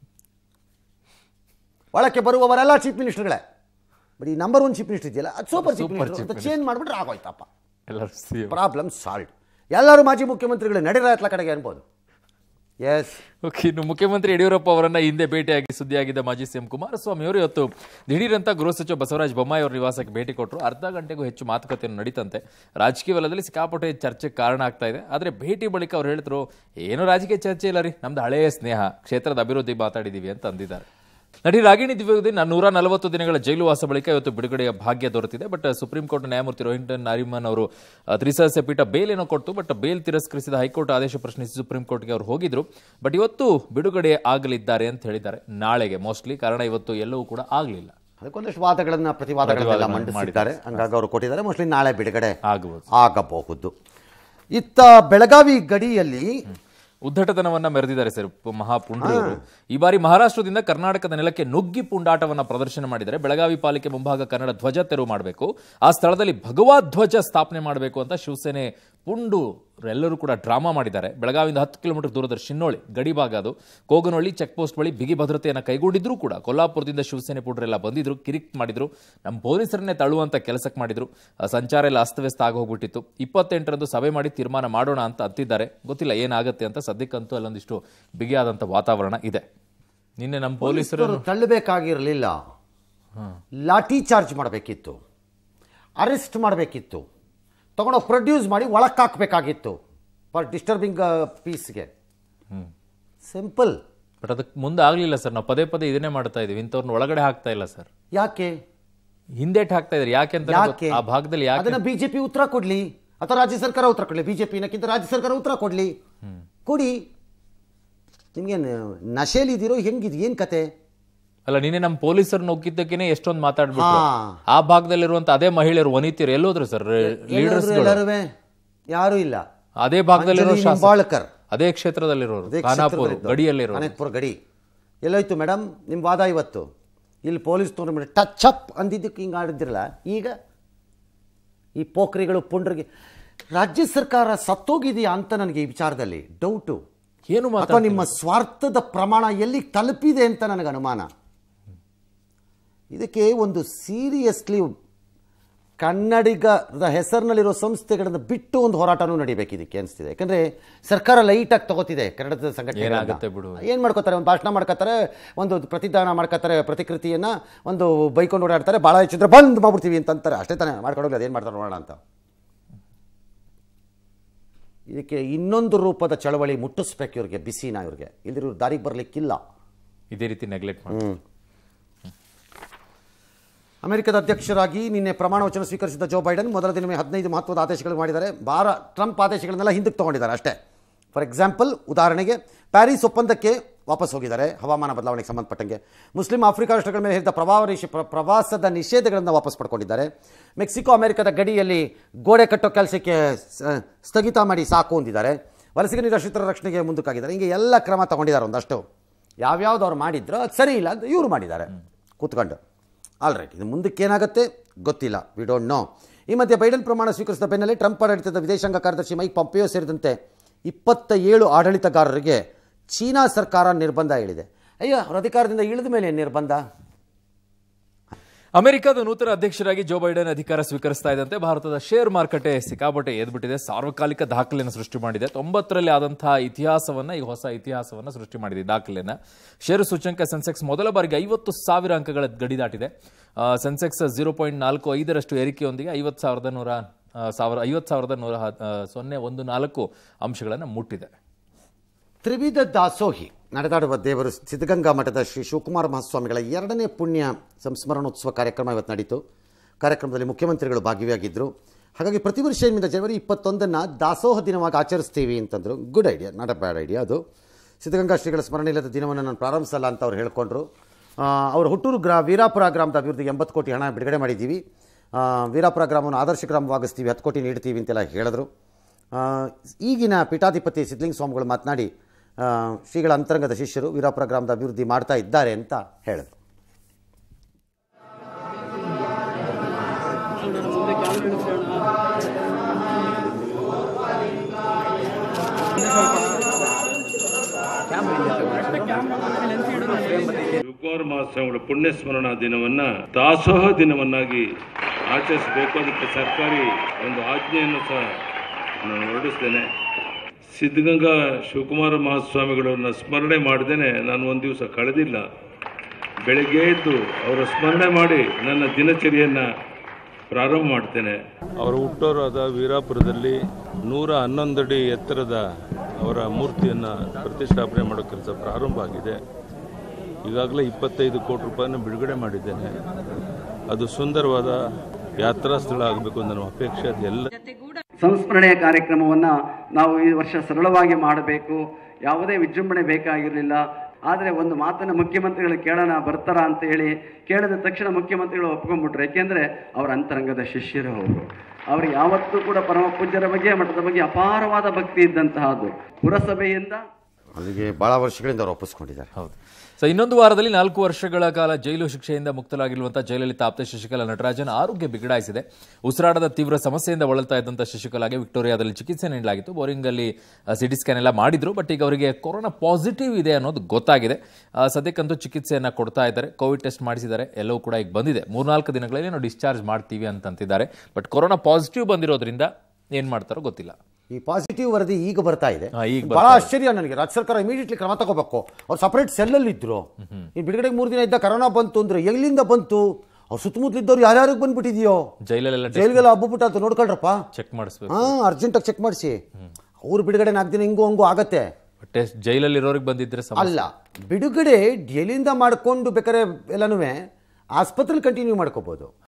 ಒಳಕ್ಕೆ ಬರುವವರೆಲ್ಲ ಚೀಫ್ ಮಿನಿಸ್ಟರ್ಗಳೇ ಬಟ್ ಈ ನಂಬರ್ ಒನ್ ಚೀಫ್ ಮಿನಿಸ್ಟರ್ ಇದೆಯಲ್ಲ ಅದು super chief Super minister chief ಅಂತ ಚೇಂಜ್ ಮಾಡಿಬಿಟ್ರೆ ಆಗೋಯ್ತಪ್ಪ ಎಲ್ಲರೂ ಸಿ ಪ್ರಾಬ್ಲಮ್ ಸಾಲ್ವ್ ಎಲ್ಲರೂ ಮಾಜಿ ಮುಖ್ಯಮಂತ್ರಿಗಳು ನಡೆಯಲ್ಲ ಕಡೆಗೆ ಅನ್ಬೋದು ಎಸ್ ಓಕೆ ಇನ್ನು ಮುಖ್ಯಮಂತ್ರಿ ಯಡಿಯೂರಪ್ಪ ಅವರನ್ನ ಹಿಂದೆ ಭೇಟಿಯಾಗಿ ಸುದ್ದಿಯಾಗಿದ್ದ ಮಾಜಿ ಸಿಎಂ ಕುಮಾರಸ್ವಾಮಿ ಅವರು ಇವತ್ತು ದಿಢೀರಂತ ಗೃಹ ಸಚಿವ ಬಸವರಾಜ ಬೊಮ್ಮಾಯಿ ಅವರ ನಿವಾಸಕ್ಕೆ ಭೇಟಿ ಕೊಟ್ಟರು ಅರ್ಧ ಗಂಟೆಗೂ ಹೆಚ್ಚು ಮಾತುಕತೆಯನ್ನು ನಡೀತಂತೆ ರಾಜಕೀಯ ವಲಯದಲ್ಲಿ ಸಿಕ್ಕಾಪಟ್ಟೆ ಚರ್ಚೆಗೆ ಕಾರಣ ಆಗ್ತಾ ಇದೆ ಆದರೆ ಭೇಟಿ ಬಳಿಕ ಅವ್ರು ಹೇಳಿದ್ರು ಏನು ರಾಜಕೀಯ ಚರ್ಚೆ ಇಲ್ಲ ರೀ ನಮ್ದು ಹಳೆಯ ಸ್ನೇಹ ಕ್ಷೇತ್ರದ ಅಭಿವೃದ್ಧಿ ಮಾತಾಡಿದೀವಿ ಅಂತ ಅಂದಿದ್ದಾರೆ ನಟಿ ರಾಗಿಣಿ ದಿವ್ಯದಿ ನೂರ ನಲವತ್ತು ದಿನಗಳ ಜೈಲು ವಾಸ ಬಳಿಕ ಇವತ್ತು ಬಿಡುಗಡೆಯ ಭಾಗ್ಯ ದೊರೆತಿದೆ ಬಟ್ ಸುಪ್ರೀಂ ಕೋರ್ಟ್ ನ್ಯಾಯಮೂರ್ತಿ ರೋಹಿಂಟನ್ ನಾರಿಮನ್ ಅವರು ಆ, ತ್ರಿಸದಸ್ಯ ಪೀಠ ಬೇಲ್ ಏನೋ ಕೊಟ್ಟು ಬಟ್ ಬೇಲ್ ತಿರಸ್ಕರಿಸಿದ ಹೈಕೋರ್ಟ್ ಆದೇಶ ಪ್ರಶ್ನಿಸಿ ಸುಪ್ರೀಂ ಕೋರ್ಟ್ಗೆ ಅವರು ಹೋಗಿದ್ರು ಬಟ್ ಇವತ್ತು ಬಿಡುಗಡೆ ಆಗಲಿದ್ದಾರೆ ಅಂತ ಹೇಳಿದ್ದಾರೆ ನಾಳೆಗೆ ಮೋಸ್ಟ್ಲಿ ಕಾರಣ ಇವತ್ತು ಎಲ್ಲವೂ ಕೂಡ ಆಗಲಿಲ್ಲ ಅದಕ್ಕೊಂದಷ್ಟು ವಾದಗಳನ್ನ ಪ್ರತಿವಾದಗಳನ್ನೆಲ್ಲ ಪ್ರತಿವಾದಗಳನ್ನ ಮಂಡಿಸಿದ್ದಾರೆ ಹಂಗಾಗಿ ಅವರು ಕೊಟ್ಟಿದ್ದಾರೆ ಮೋಸ್ಟ್ಲಿ ನಾಳೆ ಬಿಡುಗಡೆ ಆಗಬಹುದು ಆಗಬಹುದು ಇತ್ತ ಬೆಳಗಾವಿ ಗಡಿಯಲ್ಲಿ ಉದ್ದಟತನವನ್ನ ಮೆರೆದಿದ್ದಾರೆ ಸರ್ ಪ- ಮಹಾಪುಂಡ್ರಿ ಅವರು ಈ ಬಾರಿ ಮಹಾರಾಷ್ಟ್ರದಿಂದ ಕರ್ನಾಟಕದ ನೆಲಕ್ಕೆ ನುಗ್ಗಿ ಪುಂಡಾಟವನ್ನ ಪ್ರದರ್ಶನ ಮಾಡಿದರೆ ಬೆಳಗಾವಿ ಪಾಲಿಕೆ ಮುಂಭಾಗ ಕನ್ನಡ ಧ್ವಜ ತೆರವು ಮಾಡಬೇಕು ಆ ಸ್ಥಳದಲ್ಲಿ ಭಗವಾ ಧ್ವಜ ಸ್ಥಾಪನೆ ಮಾಡಬೇಕು ಅಂತ ಶಿವಸೇನೆ ಪುಂಡು ಎಲ್ಲರೂ ಕೂಡ ಡ್ರಾಮಾ ಮಾಡಿದ್ದಾರೆ ಬೆಳಗಾವಿಯಿಂದ ಹತ್ತು ಕಿಲೋಮೀಟರ್ ದೂರದ ಶಿನ್ನೋಳಿ ಗಡಿ ಭಾಗ ಅದು ಕೋಗನಹಳ್ಳಿ ಚೆಕ್ ಪೋಸ್ಟ್ ಬಳಿ ಬಿಗಿ ಭದ್ರತೆಯನ್ನು ಕೈಗೊಂಡಿದ್ರು ಕೂಡ ಕೊಲ್ಲಾಪುರದಿಂದ ಶಿವಸೇನೆ ಪುಡ್ರೆಲ್ಲ ಬಂದಿದ್ರು ಕಿರಿಕ್ ಮಾಡಿದ್ರು ನಮ್ಮ ಪೊಲೀಸರನ್ನೇ ತಳ್ಳುವಂತ ಕೆಲಸಕ್ಕೆ ಮಾಡಿದ್ರು ಆ, ಸಂಚಾರ ಎಲ್ಲ ಅಸ್ತವ್ಯಸ್ತ ಆಗೋಗ್ಬಿಟ್ಟಿತ್ತು ಇಪ್ಪತ್ತೆಂಟರಂದು ಸಭೆ ಮಾಡಿ ತೀರ್ಮಾನ ಮಾಡೋಣ ಅಂತ ಅಂತಿದ್ದಾರೆ ಗೊತ್ತಿಲ್ಲ ಏನಾಗುತ್ತೆ ಅಂತ ಸದ್ಯಕ್ಕಂತೂ ಅಲ್ಲೊಂದಿಷ್ಟು ಬಿಗಿಯಾದಂಥ ವಾತಾವರಣ ಇದೆ ನಿನ್ನೆ ನಮ್ಮ ಪೊಲೀಸರು ಪೊಲೀಸರು ತಳ್ಳಬೇಕಾಗಿರಲಿಲ್ಲ ಲಾಠಿ ಚಾರ್ಜ್ ಮಾಡಬೇಕಿತ್ತು ಅರೆಸ್ಟ್ ಮಾಡಬೇಕಿತ್ತು ತಗೊಂಡೋಗಿ ಪ್ರೊಡ್ಯೂಸ್ ಮಾಡಿ ಒಳಕ್ಕೆ ಹಾಕಬೇಕಾಗಿತ್ತು ಫಾರ್ ಡಿಸ್ಟರ್ಬಿಂಗ್ ಪೀಸ್ಗೆ ಸಿಂಪಲ್ ಬಟ್ ಅದಕ್ಕೆ ಮುಂದೆ ಆಗಲಿಲ್ಲ ಸರ್ ನಾವು ಪದೇ ಪದೇ ಇದನ್ನೇ ಮಾಡ್ತಾ ಇದೀವಿ ಇಂಥವ್ರನ್ನ ಒಳಗಡೆ ಹಾಕ್ತಾ ಇಲ್ಲ ಸರ್ ಯಾಕೆ ಹಿಂದೇಟ್ ಹಾಕ್ತಾ ಇದ್ದಾರೆ ಯಾಕೆ ಅಂತ ಯಾಕೆ ಆ ಭಾಗದಲ್ಲಿ ಯಾಕೆ ಅದನ್ನ ಬಿಜೆಪಿ ಉತ್ತರ ಕೊಡ್ಲಿ ಅಥವಾ ರಾಜ್ಯ ಸರ್ಕಾರ ಉತ್ತರ ಕೊಡ್ಲಿ ಬಿಜೆಪಿ ಅನ್ನಕ್ಕಿಂತ ರಾಜ್ಯ ಸರ್ಕಾರ ಉತ್ತರ ಕೊಡ್ಲಿ ಕೊಡಿ ನಿಮ್ಗೆ ನಶೆಲಿದ್ದೀರೋ ಹೆಂಗಿದ್ ಏನ್ ಕತೆ ಅಲ್ಲ ನಿನ್ನೆ ನಮ್ಮ ಪೊಲೀಸರು ನುಗ್ಗಿದ್ದಕ್ಕೇನೆ ಎಷ್ಟೊಂದು ಮಾತಾಡ್ಬಿಟ್ರು ಹಾ. ಆ ಭಾಗದಲ್ಲಿರುವಂತ ಅದೇ ಮಹಿಳೆಯರು ವನಿತಿಯರು ಎಲ್ಲೋದ್ರು ಸರ್ ಲೀಡರ್ಸ್ ಎಲ್ಲರೂ ಯಾರು ಇಲ್ಲ ಅದೇ ಭಾಗದಲ್ಲಿರೋ ಅಂಜಲಿ ಶಾಸಕ ನಿಂಬಾಳ್ಕರ್ ಅದೇ ಕ್ಷೇತ್ರದಲ್ಲಿರೋರು ಅದೇ ಖಾನಾಪುರ ಕ್ಷೇತ್ರದಲ್ಲಿದ್ದು. ಗಡಿಯಲ್ಲಿರೋರು ಅನೇಕಪುರ ಗಡಿ ಎಲ್ಲೋಯ್ತು ಮೇಡಮ್ ನಿಮ್ಮ ವಾದ ಇವತ್ತು ಇಲ್ಲಿ ಪೊಲೀಸ್ ತೊಗೊಂಡು ಟಚ್ ಅಪ್ ಅಂದಿದ್ದಕ್ಕೆ ಹಿಂಗೆ ಆಡಿದ್ರಲ್ಲ ಈಗ ಈ ಪೋಖ್ರಿಗಳು ಪುಂಡ್ರಿಗೆ ರಾಜ್ಯ ಸರ್ಕಾರ ಸತ್ತೋಗಿದೆಯಾ ಅಂತ ನನಗೆ ಈ ವಿಚಾರದಲ್ಲಿ ಡೌಟು ಏನು ಅಥವಾ ಮಾತಾಡ್ತಿಲ್ಲ ನಿಮ್ಮ ಸ್ವಾರ್ಥದ ಪ್ರಮಾಣ ಎಲ್ಲಿ ತಲುಪಿದೆ ಅಂತ ನನಗೆ ಅನುಮಾನ ಇದಕ್ಕೆ ಒಂದು ಸೀರಿಯಸ್ಲಿ ಕನ್ನಡಿಗರ ಹೆಸರಿನಲ್ಲಿರೋ ಸಂಸ್ಥೆಗಳನ್ನು ಬಿಟ್ಟು ಒಂದು ಹೋರಾಟನೂ ನಡಿಬೇಕು ಇದಕ್ಕೆ ಅನಿಸ್ತಿದೆ ಯಾಕಂದ್ರೆ ಸರ್ಕಾರ ಲೈಟಾಗಿ ತಗೋತಿದೆ ಕನ್ನಡದ ಏನಾಗುತ್ತೆ ಬಿಡು. ಸಂಘಟನೆ ಏನು ಮಾಡ್ಕೋತಾರೆ ಒಂದು ಭಾಷಣ ಮಾಡ್ಕೋತಾರೆ ಒಂದು ಪ್ರತಿದಾನ ಮಾಡ್ಕೋತಾರೆ ಪ್ರತಿಕೃತಿಯನ್ನ ಒಂದು ಬೈಕೊಂಡು ಓಡಾಡ್ತಾರೆ ಭಾಳ ಹೆಚ್ಚಿದ್ರೆ ಬಂದ್ ಮಾಡ್ಬಿಡ್ತೀವಿ ಅಂತ ಅಂತಾರೆ ಅಷ್ಟೇ ತಾನೇ ಮಾಡ್ಕೊಂಡೋಗಿ ಅದೇನು ಮಾಡ್ತಾರೆ ನೋಡೋಣ ಅಂತ ಇದಕ್ಕೆ ಇನ್ನೊಂದು ರೂಪದ ಚಳವಳಿ ಮುಟ್ಟಿಸ್ಬೇಕು ಇವ್ರಿಗೆ ಬಿಸಿನ ಇವ್ರಿಗೆ ಇಲ್ದಿರ ಇವ್ರು ದಾರಿಗೆ ಬರಲಿಕ್ಕಿಲ್ಲ ಇದೇ ರೀತಿ ನೆಗ್ಲೆಕ್ಟ್ ಮಾಡಿ ಅಮೆರಿಕದ ಅಧ್ಯಕ್ಷರಾಗಿ ನಿನ್ನೆ ಪ್ರಮಾಣ ವಚನ ಸ್ವೀಕರಿಸಿದ ಜೋ ಬೈಡನ್ ಮೊದಲ ದಿನವೇ ಹದಿನೈದು ಮಹತ್ವದ ಆದೇಶಗಳು ಮಾಡಿದ್ದಾರೆ ಭಾರ ಟ್ರಂಪ್ ಆದೇಶಗಳನ್ನೆಲ್ಲ ಹಿಂದಕ್ಕೆ ತಗೊಂಡಿದ್ದಾರೆ ಅಷ್ಟೇ ಫಾರ್ ಎಕ್ಸಾಂಪಲ್ ಉದಾಹರಣೆಗೆ ಪ್ಯಾರಿಸ್ ಒಪ್ಪಂದಕ್ಕೆ ವಾಪಸ್ ಹೋಗಿದ್ದಾರೆ ಹವಾಮಾನ ಬದಲಾವಣೆಗೆ ಸಂಬಂಧಪಟ್ಟಂಗೆ ಮುಸ್ಲಿಂ ಆಫ್ರಿಕಾ ರಾಷ್ಟ್ರಗಳ ಮೇಲೆ ಹೇರಿದ ಪ್ರಭಾವ ನಿಷೇ- ಪ್ರ- ಪ್ರವಾಸದ ನಿಷೇಧಗಳನ್ನು ವಾಪಸ್ ಪಡ್ಕೊಂಡಿದ್ದಾರೆ ಮೆಕ್ಸಿಕೋ ಅಮೆರಿಕದ ಗಡಿಯಲ್ಲಿ ಗೋಡೆ ಕಟ್ಟೋ ಕೆಲಸಕ್ಕೆ ಸ- ಸ್ಥಗಿತ ಮಾಡಿ ಸಾಕು ಅಂದಿದ್ದಾರೆ ವಲಸಿಗ ನಿರಾಶ್ರಿತರ ರಕ್ಷಣೆಗೆ ಮುಂದಕ್ಕಾಗಿದ್ದಾರೆ ಹಿಂಗೆ ಎಲ್ಲ ಕ್ರಮ ತಗೊಂಡಿದ್ದಾರೆ ಒಂದಷ್ಟು ಯಾವ್ಯಾವ್ದು ಅವ್ರು ಮಾಡಿದ್ರು ಅದು ಸರಿ ಇಲ್ಲ ಅಂತ ಇವರು ಮಾಡಿದ್ದಾರೆ ಕೂತ್ಕೊಂಡು ಆಲ್ ರೈಟ್ ಇದು ಮುಂದಕ್ಕೆ ಏನಾಗುತ್ತೆ ಗೊತ್ತಿಲ್ಲ ವಿ ಡೋಂಟ್ ನೋ ಈ ಮಧ್ಯೆ ಬೈಡನ್ ಪ್ರಮಾಣ ಸ್ವೀಕರಿಸಿದ ಬೆನ್ನಲ್ಲೇ ಟ್ರಂಪ್ ಆಡಳಿತದ ವಿದೇಶಾಂಗ ಕಾರ್ಯದರ್ಶಿ ಮೈಕ್ ಪಂಪಿಯೋ ಸೇರಿದಂತೆ ಇಪ್ಪತ್ತ ಏಳು ಆಡಳಿತಗಾರರಿಗೆ ಚೀನಾ ಸರ್ಕಾರ ನಿರ್ಬಂಧ ಹೇಳಿದೆ ಅಯ್ಯೋ ಅವ್ರ ಅಧಿಕಾರದಿಂದ ಇಳಿದ ಮೇಲೆ ಏನ್ ನಿರ್ಬಂಧ ಅಮೆರಿಕದ ನೂತನ ಅಧ್ಯಕ್ಷರಾಗಿ ಜೋ ಬೈಡೆನ್ ಅಧಿಕಾರ ಸ್ವೀಕರಿಸ್ತಾ ಇದ್ದಂತೆ ಭಾರತದ ಶೇರ್ ಮಾರುಕಟ್ಟೆ ಸಿಕ್ಕಾಪಟ್ಟೆ ಎದ್ಬಿಟ್ಟಿದೆ ಸಾರ್ವಕಾಲಿಕ ದಾಖಲೆಯನ್ನು ಸೃಷ್ಟಿ ಮಾಡಿದೆ ತೊಂಬತ್ತರಲ್ಲಿ ಆದಂತಹ ಇತಿಹಾಸವನ್ನ ಈ ಹೊಸ ಇತಿಹಾಸವನ್ನ ಸೃಷ್ಟಿ ಮಾಡಿದೆ ಈ ದಾಖಲೆಯನ್ನ ಷೇರು ಸೂಚ್ಯಂಕ ಸೆನ್ಸೆಕ್ಸ್ ಮೊದಲ ಬಾರಿಗೆ ಐವತ್ತು ಸಾವಿರ ಅಂಕಗಳ ಗಡಿ ದಾಟಿದೆ ಆ, ಸೆನ್ಸೆಕ್ಸ್ ಜೀರೋ ಪಾಯಿಂಟ್ ನಾಲ್ಕು ಐದರಷ್ಟು ಏರಿಕೆಯೊಂದಿಗೆ ಐವತ್ತು ಸಾವಿರದ ನೂರ ಆ, ಸಾವಿರ ಐವತ್ತು ಸಾವಿರದ ನೂರ ಹ- ಆ, ಸೊನ್ನೆ ಒಂದು ನಾಲ್ಕು ಅಂಶಗಳನ್ನು ಮುಟ್ಟಿದೆ ತ್ರಿವಿಧ ದಾಸೋಹಿ ನಡೆದಾಡುವ ದೇವರು ಸಿದ್ಧಗಂಗಾ ಮಠದ ಶ್ರೀ ಶಿವಕುಮಾರ ಮಹಾಸ್ವಾಮಿಗಳ ಎರಡನೇ ಪುಣ್ಯ ಸಂಸ್ಮರಣೋತ್ಸವ ಕಾರ್ಯಕ್ರಮ ಇವತ್ತು ನಡೀತು ಕಾರ್ಯಕ್ರಮದಲ್ಲಿ ಮುಖ್ಯಮಂತ್ರಿಗಳು ಭಾಗಿಯಾಗಿದ್ದರು ಹಾಗಾಗಿ ಪ್ರತಿ ವರ್ಷ ಇನ್ಮಿಂದ ಜನವರಿ ಇಪ್ಪತ್ತೊಂದನ್ನು ದಾಸೋಹ ದಿನವಾಗಿ ಆಚರಿಸ್ತೀವಿ ಅಂತಂದರು good idea not a bad idea ಅದು ಸಿದ್ಧಗಂಗಾ ಶ್ರೀಗಳ ಸ್ಮರಣೆ ಇಲ್ಲದ ದಿನವನ್ನು ನಾನು ಪ್ರಾರಂಭಿಸಲ್ಲ ಅಂತ ಅವ್ರು ಹೇಳ್ಕೊಂಡ್ರು ಆ, ಅವರ ಹುಟ್ಟೂರು ಗ್ರಾ ವೀರಾಪುರ ಗ್ರಾಮದ ಅಭಿವೃದ್ಧಿಗೆ ಎಂಬತ್ತು ಕೋಟಿ ಹಣ ಬಿಡುಗಡೆ ಮಾಡಿದ್ದೀವಿ ಆ, ವೀರಾಪುರ ಗ್ರಾಮವನ್ನು ಆದರ್ಶ ಗ್ರಾಮವಾಗಿಸ್ತೀವಿ ಹತ್ತು ಕೋಟಿ ನೀಡ್ತೀವಿ ಅಂತೆಲ್ಲ ಹೇಳಿದ್ರು ಆ, ಈಗಿನ ಪೀಠಾಧಿಪತಿ ಸಿದ್ಧಲಿಂಗ ಸ್ವಾಮಿಗಳು ಮಾತನಾಡಿ ಆ, ಶ್ರೀಗಳ ಅಂತರಂಗದ ಶಿಷ್ಯರು ವೀರಾಪುರ ಗ್ರಾಮದ ಅಭಿವೃದ್ಧಿ ಮಾಡ್ತಾ ಇದ್ದಾರೆ ಅಂತ ಹೇಳಿದ್ರು ಶಿವಕುಮಾರ ಮಹಾಸ್ವಾಮಿಗಳ ಪುಣ್ಯ ಸ್ಮರಣಾ ದಿನವನ್ನ ದಾಸೋಹ ದಿನವನ್ನಾಗಿ ಆಚರಿಸಬೇಕು ಅದಕ್ಕೆ ಸರ್ಕಾರಿ ಒಂದು ಆಜ್ಞೆಯನ್ನು ಸಹ ನಾನು ಹೊರಡಿಸ್ತೇನೆ ಸಿದ್ಧಗಂಗಾ ಶಿವಕುಮಾರ ಮಹಾಸ್ವಾಮಿಗಳನ್ನ ಸ್ಮರಣೆ ಮಾಡ್ದೇನೆ ನಾನು ಒಂದು ದಿವಸ ಕಳೆದಿಲ್ಲ ಬೆಳಗ್ಗೆ ಎದ್ದು ಅವರ ಸ್ಮರಣೆ ಮಾಡಿ ನನ್ನ ದಿನಚರಿಯನ್ನ ಪ್ರಾರಂಭ ಮಾಡ್ತೇನೆ ಅವರ ಹುಟ್ಟೂರಾದ ವೀರಾಪುರದಲ್ಲಿ ನೂರ ಹನ್ನೊಂದಡಿ ಎತ್ತರದ ಅವರ ಮೂರ್ತಿಯನ್ನು ಪ್ರತಿಷ್ಠಾಪನೆ ಮಾಡೋ ಕೆಲಸ ಪ್ರಾರಂಭ ಆಗಿದೆ ಈಗಾಗಲೇ ಇಪ್ಪತ್ತೈದು ಕೋಟಿ ರೂಪಾಯಿನ ಬಿಡುಗಡೆ ಮಾಡಿದ್ದೇನೆ ಅದು ಸುಂದರವಾದ ಯಾತ್ರಾ ಸ್ಥಳ ಆಗಬೇಕು ಅಂತ ನಮ್ಮ ಅಪೇಕ್ಷೆ ಅದು ಎಲ್ಲ ಸಂಸ್ಮರಣೆಯ ಕಾರ್ಯಕ್ರಮವನ್ನ ನಾವು ಈ ವರ್ಷ ಸರಳವಾಗಿ ಮಾಡಬೇಕು ಯಾವುದೇ ವಿಜೃಂಭಣೆ ಬೇಕಾಗಿರಲಿಲ್ಲ ಆದರೆ ಒಂದು ಮಾತನ್ನ ಮುಖ್ಯಮಂತ್ರಿಗಳು ಕೇಳೋಣ ಬರ್ತಾರ ಅಂತ ಹೇಳಿ ಕೇಳಿದ ತಕ್ಷಣ ಮುಖ್ಯಮಂತ್ರಿಗಳು ಒಪ್ಕೊಂಡ್ಬಿಟ್ರು ಯಾಕೆಂದ್ರೆ ಅವರ ಅಂತರಂಗದ ಶಿಷ್ಯರು ಅವರು ಅವ್ರಿಗೆ ಯಾವತ್ತೂ ಕೂಡ ಪರಮ ಪೂಜ್ಯರ ಬಗ್ಗೆ ಮಠದ ಬಗ್ಗೆ ಅಪಾರವಾದ ಭಕ್ತಿ ಇದ್ದಂತಹದ್ದು ಪುರಸಭೆಯಿಂದ ಅಲ್ಲಿಗೆ ಭಾಳ ವರ್ಷಗಳಿಂದ ಅವರು ಒಪ್ಪಿಸ್ಕೊಂಡಿದ್ದಾರೆ ಹೌದು ಸೊ ಇನ್ನೊಂದು ವಾರದಲ್ಲಿ ನಾಲ್ಕು ವರ್ಷಗಳ ಕಾಲ ಜೈಲು ಶಿಕ್ಷೆಯಿಂದ ಮುಕ್ತರಾಗಿರುವಂತಹ ಜಯಲಲಿತಾ ಆಪ್ತ ಶಶಿಕಲಾ ನಟರಾಜನ್ ಆರೋಗ್ಯ ಬಿಗಡಾಯಿಸಿದೆ ಉಸಿರಾಟದ ತೀವ್ರ ಸಮಸ್ಯೆಯಿಂದ ಬಳಲ್ತಾ ಇದ್ದಂಥ ಶಶಿಕಲಾಗೆ ವಿಕ್ಟೋರಿಯಾದಲ್ಲಿ ಚಿಕಿತ್ಸೆ ನೀಡಲಾಗಿತ್ತು ಬೋರಿಂಗ್ ಅಲ್ಲಿ ಸಿಟಿ ಸ್ಕ್ಯಾನ್ ಎಲ್ಲ ಮಾಡಿದ್ರು ಬಟ್ ಈಗ ಅವರಿಗೆ ಕೊರೋನಾ ಪಾಸಿಟಿವ್ ಇದೆ ಅನ್ನೋದು ಗೊತ್ತಾಗಿದೆ ಆ, ಸದ್ಯಕ್ಕಂತೂ ಚಿಕಿತ್ಸೆಯನ್ನ ಕೊಡ್ತಾ ಇದ್ದಾರೆ ಕೋವಿಡ್ ಟೆಸ್ಟ್ ಮಾಡಿಸಿದ್ದಾರೆ ಎಲ್ಲವೂ ಕೂಡ ಈಗ ಬಂದಿದೆ ಮೂರ್ನಾಲ್ಕು ದಿನಗಳಲ್ಲಿ ನಾವು ಡಿಸ್ಚಾರ್ಜ್ ಮಾಡ್ತೀವಿ ಅಂತಂತಿದ್ದಾರೆ ಬಟ್ ಕೊರೋನಾ ಪಾಸಿಟಿವ್ ಬಂದಿರೋದ್ರಿಂದ ಏನ್ ಮಾಡ್ತಾರೋ ಗೊತ್ತಿಲ್ಲ ಈ ಪಾಸಿಟಿವ್ ವರದಿ ಈಗ ಬರ್ತಾ ಇದೆ ಹಾ, ಈಗ ಬಹಳ ಬರ್ತಾ ಇದೆ. ಆಶ್ಚರ್ಯ ನನಗೆ ರಾಜ್ಯ ಸರ್ಕಾರ ಇಮಿಡಿಯೇಟ್ಲಿ ಕ್ರಮ ತಗೋಬೇಕು ಅವ್ರು ಸಪರೇಟ್ ಸೆಲ್ಲಲ್ಲಿ ಇದ್ರು ಈ ಬಿಡುಗಡೆಗೆ ಮೂರು ದಿನ ಇದ್ದ ಕರೋನಾ ಬಂತು ಅಂದ್ರೆ ಎಲ್ಲಿಂದ ಬಂತು ಅವ್ರು ಸುತ್ತಮುತ್ತಲಿದ್ದವ್ರು ಯಾರ್ಯಾರಿಗೆ ಬಂದ್ಬಿಟ್ಟಿದ್ಯೋ ಜೈಲಲ್ಲೆಲ್ಲ ಜೈಲ್ಗೆಲ್ಲ ಹಬ್ಬಬಿಟ್ಟು ಅಂತ ನೋಡ್ಕೊಳ್ರಪ್ಪ ಚೆಕ್ ಮಾಡಿಸ್ಬೇಕು ಹಾ ಅರ್ಜೆಂಟಾಗಿ ಚೆಕ್ ಮಾಡಿಸಿ ಅವ್ರು ಬಿಡುಗಡೆ ನಾಲ್ಕು ದಿನ ಹಿಂಗೂ ಹಂಗೂ ಆಗತ್ತೆ ಟೆಸ್ಟ್ ಜೈಲಲ್ಲಿ ಇರೋರಿಗೆ ಬಂದಿದ್ರೆ ಸಮಸ್ಯೆ. ಅಲ್ಲ ಬಿಡುಗಡೆ ಎಲ್ಲಿಂದ ಮಾಡ್ಕೊಂಡು ಬೇಕಾದ್ರೆ ಎಲ್ಲನೂ ಆಸ್ಪತ್ರೆಲಿ ಕಂಟಿನ್ಯೂ ಮಾಡ್ಕೋಬಹುದು